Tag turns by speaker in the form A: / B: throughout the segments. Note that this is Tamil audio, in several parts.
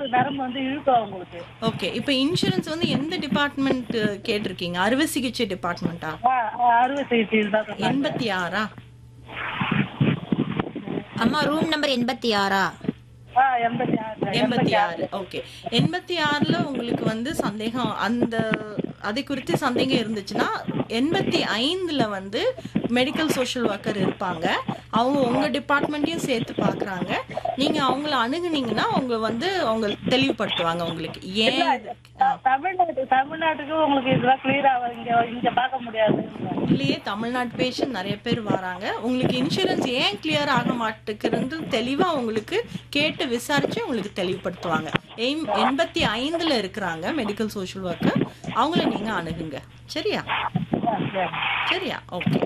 A: நரம்பு வந்து இழுக்கும் உங்களுக்கு
B: ஓகே இப்போ இன்சூரன்ஸ் வந்து எந்த டிபார்ட்மெண்ட் கேட்டிருக்கீங்க அறுவை சிகிச்சை டிபார்ட்மெண்ட்டா
A: ஆ, ஆ, அறுவை சிகிச்சை தான் சொன்னாங்க.
B: எண்பத்தி ஆறா
C: அம்மா ரூம் நம்பர் எண்பத்தி ஆறா
A: ஆ எண்பத்தி ஆறு
B: எண்பத்தி ஆறு ஓகே எண்பத்தி ஆறுல உங்களுக்கு வந்து சந்தேகம் அந்த அதை குறித்து சந்தேகம் இருந்துச்சுன்னா எண்பத்தி ஐந்துல வந்து மெடிக்கல் சோஷியல் ஒர்க்கர் இருப்பாங்க அவங்க உங்க டிபார்ட்மெண்ட்டையும் சேர்த்து பார்க்கறாங்க நீங்க அவங்கள அணுகுனீங்கன்னா அவங்க வந்து அவங்க தெளிவுபடுத்துவாங்க உங்களுக்கு ஏன் இது- ஆ.
A: தமிழ்நாட்டு தமிழ்நாட்டுக்கு உங்களுக்கு இதெல்லாம் கிளியர் ஆகும் இங்க இங்க பார்க்க முடியாது
B: இல்லையே தமிழ்நாட்டு பேஷண்ட் நிறைய பேர் வராங்க உங்களுக்கு இன்சூரன்ஸ் ஏன் கிளியர் ஆக மாட்டேங்கிறது தெளிவா உங்களுக்கு கேட்டு விசாரிச்சு உங்களுக்கு தெளிவுபடுத்துவாங்க எய்ம் எண்பத்தி ஐந்துல இருக்கிறாங்க மெடிக்கல் சோஷியல் ஒர்க்கர் அவங்கள நீங்க அணுகுங்க சரியா சரியா ஓகே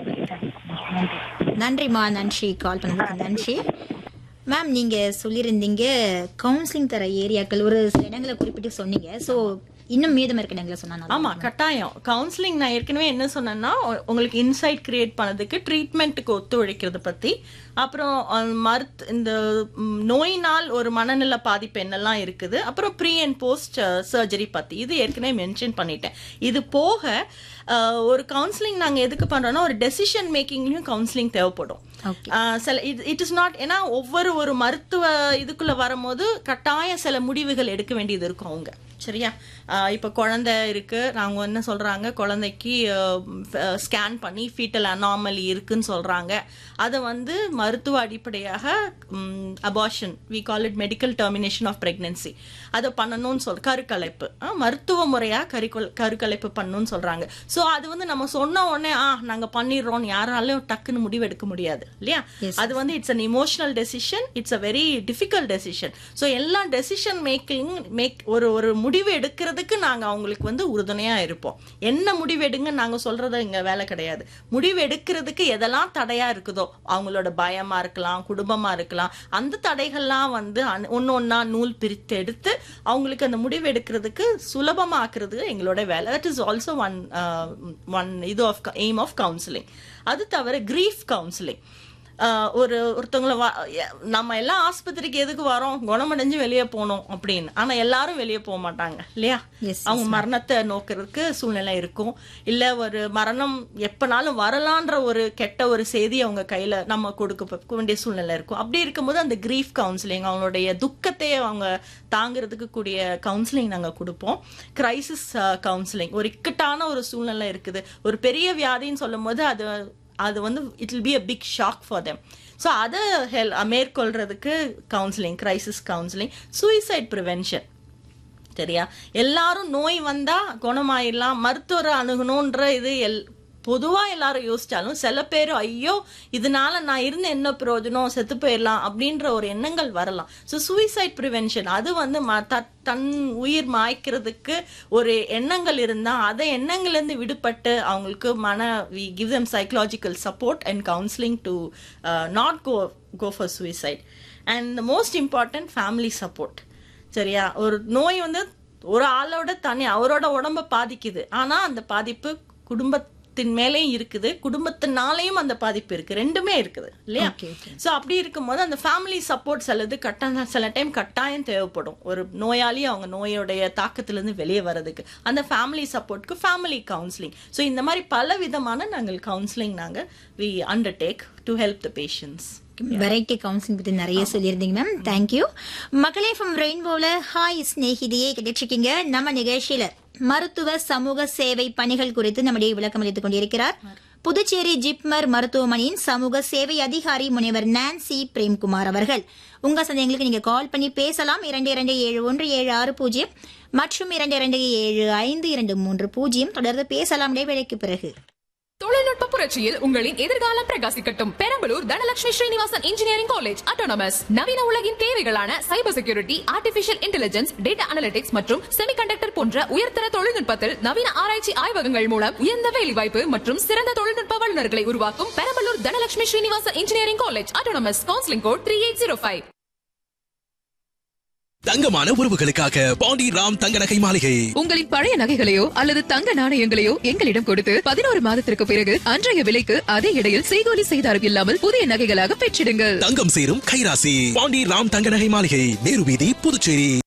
C: நன்றிம்மா நன்றி கால் பண்ணதுக்கு நன்றி மேம் நீங்க சொல்லியிருந்தீங்க கவுன்சிலிங் தர ஏரியாக்கள் ஒரு சில இடங்களை குறிப்பிட்டு சொன்னீங்க சோ இன்னும் மீதம் இருக்க இடங்களை சொன்னா
B: ஆமா கட்டாயம் கவுன்சிலிங் நான் ஏற்கனவே என்ன சொன்னேன்னா உ- உங்களுக்கு இன்சைட் கிரியேட் பண்ணதுக்கு ட்ரீட்மெண்ட்டுக்கு ஒத்துழைக்கிறது பத்தி அப்புறம் அஹ், மருத் இந்த ம், நோயினால் ஒரு மனநல பாதிப்பு என்னெல்லாம் இருக்குது அப்புறம் ப்ரீ அண்ட் போஸ்ட் சர்ஜரி பத்தி இது ஏற்கனவே மென்ஷன் பண்ணிட்டேன் இது போக அஹ், ஒரு கவுன்சிலிங் நாங்க எதுக்கு பண்றோம்னா ஒரு டெசிஷன் மேக்கிங்லயும் கவுன்சிலிங் தேவைப்படும்
C: ஓகே
B: ஆஹ் சில இது இட் இஸ் நாட் ஏன்னா ஒவ்வொரு ஒரு மருத்துவ இதுக்குள்ள வரும்போது கட்டாயம் சில முடிவுகள் எடுக்க வேண்டியது இருக்கும் அவங்க சரியா ஆஹ் இப்ப குழந்தை இருக்கு நாங்க என்ன சொல்றாங்க குழந்தைக்கு ஸ்கேன் பண்ணி ஃபீட்டல் அனாமலி இருக்குன்னு சொல்றாங்க அதை வந்து மருத்துவ அடிப்படையாக abortion we call it medical termination of pregnancy அதை பண்ணணும்னு சொல் கருக்கலைப்பு ஆஹ் மருத்துவ முறையா கருக்கொல் கருக்கலைப்பு பண்ணணும்னு சொல்றாங்க ஸோ அது வந்து நம்ம சொன்ன உடனே ஆ நாங்க பண்ணிடுறோம் யாராலையும் டக்குன்னு முடிவு எடுக்க முடியாது இல்லையா
C: Yes.
B: அது வந்து it's an emotional decision it's a very difficult decision so எல்லா டெசிஷன் மேக்கிங் மேக் ஒரு ஒரு முடிவு எடுக்கிறதுக்கு நாங்க அவங்களுக்கு வந்து உறுதுணையா இருப்போம் என்ன முடிவு எடுங்க நாங்க சொல்றது இங்க வேலை கிடையாது முடிவு எடுக்கிறதுக்கு எதெல்லாம் தடையா இருக்குதோ அவங்களோட பயமா இருக்கலாம் குடும்பமா இருக்கலாம் அந்த தடைகள்லாம் வந்து அன்- ஒண்ணு ஒண்ணா நூல் பிரித்து எடுத்து அவங்களுக்கு அந்த முடிவு எடுக்கிறதுக்கு சுலபமாக்குறது எங்களோட வேலை that is also one one இது ஆஃப் எய்ம் ஆஃப் கவுன்சிலிங் அது தவிர கிரீஃப் கவுன்சிலிங் ஒரு ஒருத்தவங்கள வா- எ- நம்ம எல்லாம் ஆஸ்பத்திரிக்கு எதுக்கு வரோம் குணமடைஞ்சு வெளியே போகணும் அப்படின்னு ஆனா எல்லாரும் வெளியே போக மாட்டாங்க இல்லையா
C: Yes,
B: அவங்க மரணத்தை நோக்கிறதுக்கு சூழ்நிலை இருக்கும் இல்ல ஒரு மரணம் எப்பனாலும் வரலான்ற ஒரு கெட்ட ஒரு செய்தி அவங்க கையில நம்ம கொடுக்க ப- வேண்டிய சூழ்நிலை இருக்கும் அப்படி இருக்கும்போது அந்த கிரீஃப் கவுன்சிலிங் அவங்களுடைய துக்கத்தை அவங்க தாங்கிறதுக்கு கூடிய கவுன்சிலிங் நாங்க கொடுப்போம் கிரைசிஸ் கவுன்சிலிங் ஒரு இக்கட்டான ஒரு சூழ்நிலை இருக்குது ஒரு பெரிய வியாதின்னு சொல்லும்போது அது அது வந்து it will be a big shock for them so அதை ஹெல் மேற்கொள்றதுக்கு counselling crisis counselling suicide prevention சரியா எல்லாரும் நோய் வந்தா குணமாயிடலாம் மருத்துவரை அணுகணுன்ற இது எல் பொதுவா எல்லாரும் யோசிச்சாலும் சில பேர் ஐயோ இதனால நான் இருந்த என்ன பிரயோஜனம் செத்து போயிடலாம் அப்படின்ற ஒரு எண்ணங்கள் வரலாம் ஸோ சூசைட் ப்ரிவென்ஷன் அது வந்து ம- த- தன் உயிர் மாய்க்கிறதுக்கு ஒரு எண்ணங்கள் இருந்தா அதை எண்ணங்கள்லேருந்து விடுபட்டு அவங்களுக்கு மன we give them psychological support and counselling to not go go for suicide and most important family support சரியா ஒரு நோய் வந்து ஒரு ஆளோட தனி அவரோட உடம்ப பாதிக்குது ஆனா அந்த பாதிப்பு குடும்பத்தின் மேலேயும் இருக்குது குடும்பத்தினாலேயும் அந்த பாதிப்பு இருக்கு ரெண்டுமே இருக்குது இல்லையா
C: Okay, okay.
B: சோ அப்படி இருக்கும்போது அந்த ஃபேமிலி சப்போர்ட் சிலது கட்டாயம் சில டைம் கட்டாயம் தேவைப்படும் ஒரு நோயாளி அவங்க நோயோடைய தாக்கத்திலிருந்து வெளியே வர்றதுக்கு அந்த ஃபேமிலி சப்போர்ட்க்கு ஃபேமிலி கவுன்சிலிங் ஸோ இந்த மாதிரி பல விதமான நாங்கள் கவுன்சிலிங் நாங்க we undertake to help the patients
C: variety counselling பத்தி நிறைய சொல்லியிருந்தீங்க மேம் தேங்க்யூ மக்களே ஃப்ரம் ரெயின்போல ஹாய் ஸ்நேகிதியே கிடைச்சிருக்கீங்க நம்ம நிகழ்ச்சியில மருத்துவ சமூக சேவை பணிகள் குறித்து நம்முடைய விளக்கம் அளித்துக் கொண்டிருக்கிறார் புதுச்சேரி ஜிப்மர் மருத்துவமனையின் சமூக சேவை அதிகாரி முனைவர் நான்சி பிரேம்குமார் அவர்கள் உங்க சந்தேகங்களுக்கு நீங்க கால் பண்ணி பேசலாம் இரண்டு இரண்டு ஏழு ஒன்று ஏழு ஆறு பூஜ்ஜியம் மற்றும் இரண்டு இரண்டு ஏழு ஐந்து இரண்டு மூன்று பூஜ்ஜியம் தொடர்ந்து பேசலாம் இடைவேளைக்கு பிறகு
D: தொழில்நுட்ப புரட்சியில் உங்களின் எதிர்காலம் பிரகாசிக்கட்டும் Perambalur Dhanalakshmi Srinivasan engineering college autonomous நவீன உலகின் தேவைகளான cyber security artificial intelligence data analytics மற்றும் செமிகண்டக்டர் போன்ற உயர்தர தொழில்நுட்பத்தில் நவீன ஆராய்ச்சி ஆய்வகங்கள் மூலம் உயர்ந்த வேலைவாய்ப்பு மற்றும் சிறந்த தொழில்நுட்ப வல்லுநர்களை உருவாக்கும் Perambalur Dhanalakshmi Srinivasan engineering college autonomous counselling code three eight zero five
E: தங்கமான உறவுகளுக்காக பாண்டி ராம் தங்க நகை மாளிகை
D: உங்களின் பழைய நகைகளையோ அல்லது தங்க நாணயங்களையோ எங்களிடம் கொடுத்து பதினோரு மாதத்திற்கு பிறகு அன்றைய விலைக்கு அதே இடையில் செய்கூலி செய்தாரம் இல்லாமல் புதிய நகைகளாக பெற்றிடுங்கள்
E: தங்கம் சேரும் கைராசி பாண்டி ராம் தங்க நகை மாளிகை நேரு வீதி புதுச்சேரி